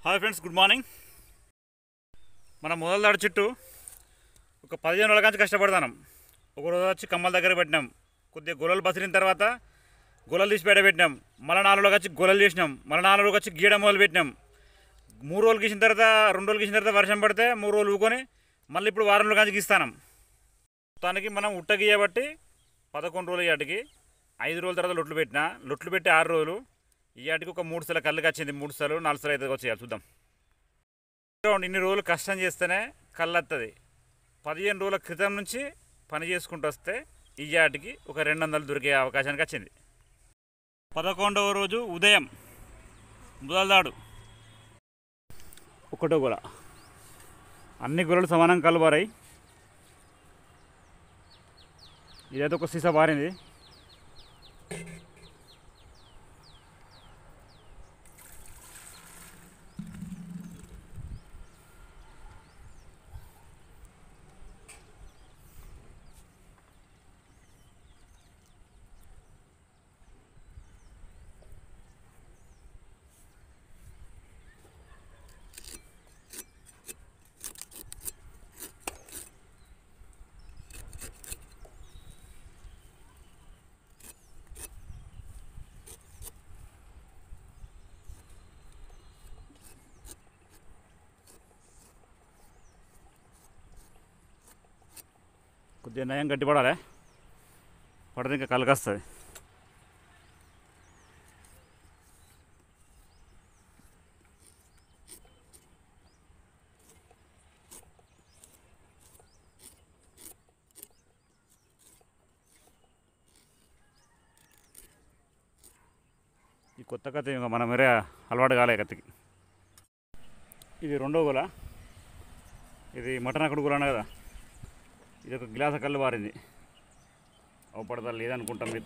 Hi friends good morning మన మొదలదాడు చుట్టూ ఒక పదిహేను రోజుల నుంచి కష్టపడతాం ఒక రోజు వచ్చి కమ్మల దగ్గర పెట్టినాం కొద్దిగా గొలలు బసిరిన తర్వాత గొలలు తీసి బయట పెట్టినాం మళ్ళీ నాలుగు రోజులకు వచ్చి గొలలు చేసినాం మళ్ళీ నాలుగు రోజులకు వచ్చి గీయడం మొదలు పెట్టినాం మూడు రోజులు గీసిన తర్వాత రెండు రోజులు గీసిన తర్వాత వర్షం పడితే మూడు రోజులు ఊకొని మళ్ళీ ఇప్పుడు వారం రోజుల నుంచి గీస్తాం మొత్తానికి మనం ఉట్ట గీయబట్టి పదకొండు రోజులు ఇవాటికి ఐదు రోజుల తర్వాత లొట్లు పెట్టిన లొట్లు పెట్టి ఆరు రోజులు ఇవాటికి ఒక మూడు సార్లు కళ్ళకి వచ్చింది మూడు సార్లు నాలుగు సార్లు అయితే వచ్చేయాలి చూద్దాం చూడండి, ఇన్ని రోజులు కష్టం చేస్తేనే కళ్ళు వస్తుంది పదిహేను రోజుల క్రితం నుంచి పని చేసుకుంటూ వస్తే ఇయ్యాటికి ఒక రెండు వందలు దొరికే అవకాశానికి వచ్చింది పదకొండవ రోజు ఉదయం ముదలదాడు ఒకటో గొల అన్ని గొలలు సమానం కలబారాయి ఇదైతే ఒక సీసా బారింది కొద్దిగా నయం గట్టి పడాలి పడితే ఇంకా కలకొస్తుంది ఈ కొత్త కథ ఇంకా మన మరే అలవాటు కాలే కత్తికి ఇది రెండో గుల ఇది మటన్ అక్కడ గుల అన్న కదా ఇది ఒక గ్లాస్ కళ్ళు మారింది అవపడతా లేదనుకుంటాం మీకు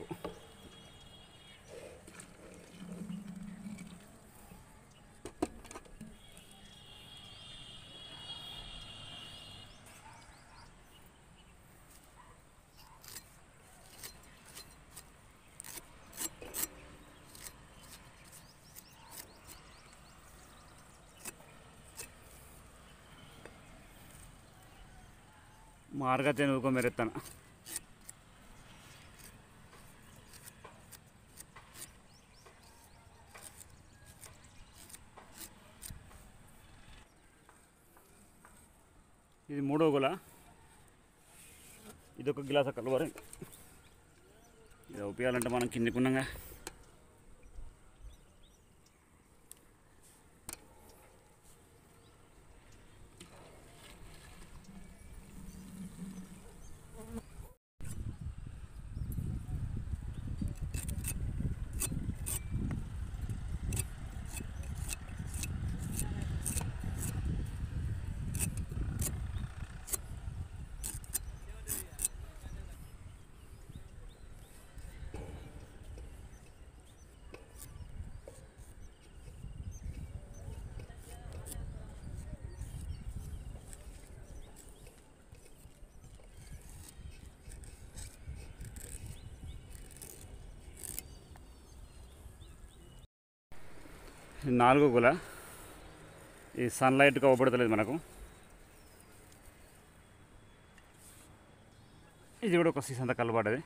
మార్గా చదువుకో మెరెత్తాను ఇది మూడో గుల ఇది ఒక గిలాస కలవరి ఇది ఉపయోగాలంటే మనం కిందికి ఉన్నాగా ఇది నాలుగో గుల ఈ సన్లైట్ కవపడతలేదు మనకు ఇది కూడా ఒక సీసంత కలబడ్డది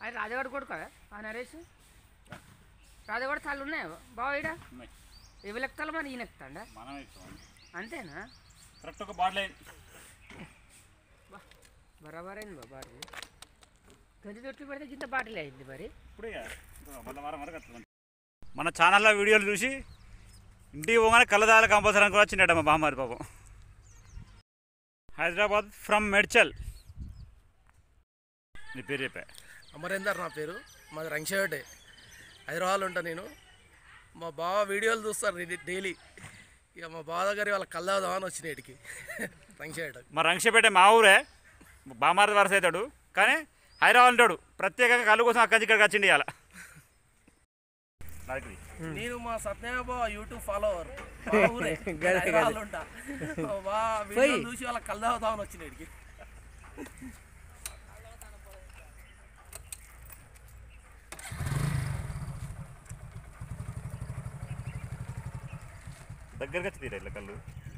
అది రాజవాడ కొడుకు ఆ నరేష్ రాజవాడ తాళ్ళు ఉన్నాయా బావ ఈడ ఉన్నాయి ఎవరు ఎక్కుతాలో మరి ఈయన ఎక్కుతాడా మనం ఇస్తాం అంతేనా కరెక్ట్ ఒక బాటిల్ అయింది బరాబర్ అయింది బా బాటిల్ గంజి తొట్టి పెడితే గింత బాటిల్ అయింది మరి ఇప్పుడే వంద వారం వరకు వస్తుంది మన ఛానల్లో వీడియోలు చూసి ఇంటికి పోగానే కళ్ళదాల కంపల్సరీ కూడా వచ్చిండట మా బామ్మారి పాపం హైదరాబాద్ ఫ్రమ్ మెడ్చల్ నీ పేరు చెప్పా అమరేందర్ నా పేరు మాది రంగశేవటే హైదరాబాద్లో ఉంటా నేను మా బావ వీడియోలు చూస్తారు ఇది డైలీ ఇక మా బావ దగ్గర వాళ్ళ కళ్ళవుదామని వచ్చినాయి ఇటుకి రంగశేవట మా రంగశపేట మా ఊరే బామారి వరస అవుతాడు కానీ హైదరాబాద్ ఉంటాడు ప్రత్యేకంగా కళ్ళు కోసం అక్కడి నుంచి ఇక్కడికి వచ్చిండి ఇవాళ నరికి. నేను మా సత్యబాబా యూట్యూబ్ ఫాలోవర్ మా ఊరే హైదరాబాద్లో ఉంటా మా బావ వీడియోలు చూసి వాళ్ళ కళ్ళవుదామని వచ్చినాయి ఇటుకి దగ్గరికి వచ్చి తీరా ఇట్లా కళ్ళు